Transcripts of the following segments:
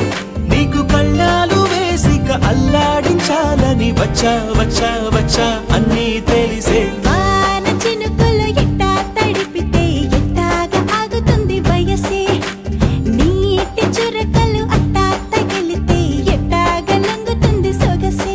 నీకు కళ్ళాలు వేసిక అల్లాడించాలని వచ్చా వచ్చా వచ్చా అన్నీ తెలిసే వాన చినుకులు ఎట్టా తడిపితే ఎట్టాగా ఆగుతుంది వయసే నీటి చురకలు అట్టా తగిలితే ఎట్టాగా లంగుతుంది సొగసే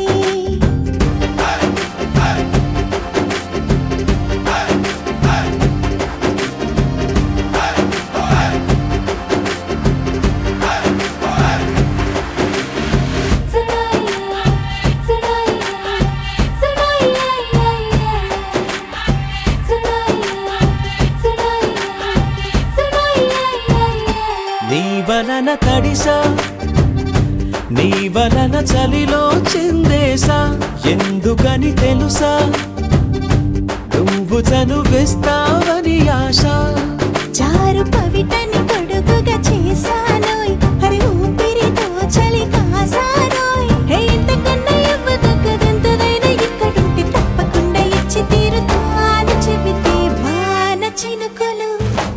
నీ వలన తడిసా నీ వలన చలిలో చిందేసా ఎందుకని తెలుసా నువ్వు చనువిస్తావని ఆశ చారు పవిటని కొడుకుగా చేశానోయ్ అరే ఊపిరితో చలి కాసానోయ్ హే ఇంతకన్నా ఇవ్వదగ్గదెంతదైనా ఇక్కడుంటే తప్పకుండా ఇచ్చి తీరుతాను చెబితే వాన చినుకులు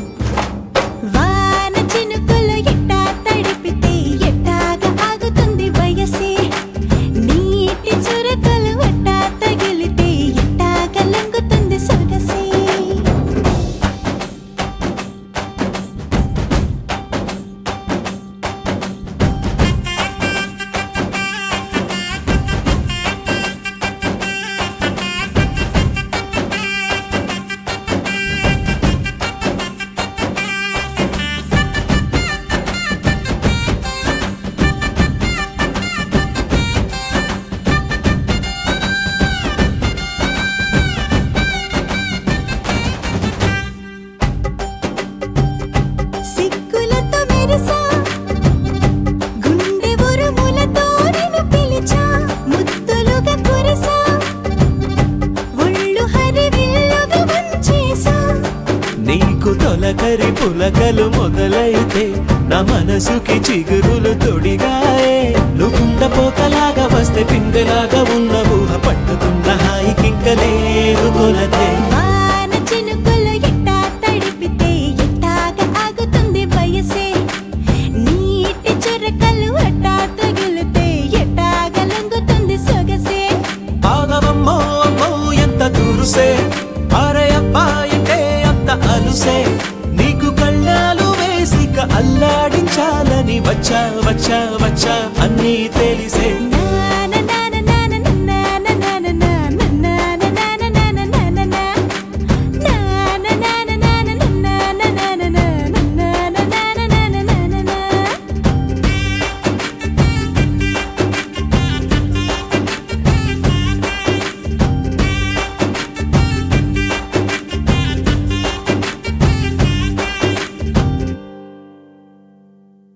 వాన చినుకులు ఎట్టా తడిపితే ఎట్టాగా ఆగుతుంది వయసే నీటి చురకలు అట్టా తగిలితే ఎట్టాగా లంగుతుంది సొగసే సిగ్గులతో మెరిసా గుండె ఉరుములతో నిన్ను పిలిచా ముద్దులుగా కురిసా ఒళ్ళు హరివిల్లుగా వంచేసా నీకు తొలకరి పులకలు మొదలైతే నా మనసుకి చిగురులు తొడిగాయే నువ్వుండ పోతలాగా వస్తే పిందెలాగా ఉన్న ఊహ పట్టుకున్న హాయికింక లేదు కొలతే వాన చినుకులు ఎట్టా తడిపితే ఎట్టాగా ఆగుతుంది వయసే నీటి చురకలు అట్టా తగిలితే ఎట్టాగా లంగుతుంది సొగసే ఆగవమ్మో అమ్మో ఎంత దురుసే అరే అబ్బాయంటే అంత అలుసే నీకు కళ్ళాలు వేసిక అల్లాడించాలని వచ్చా వచ్చా వచ్చా అన్నీ తెలిసే నా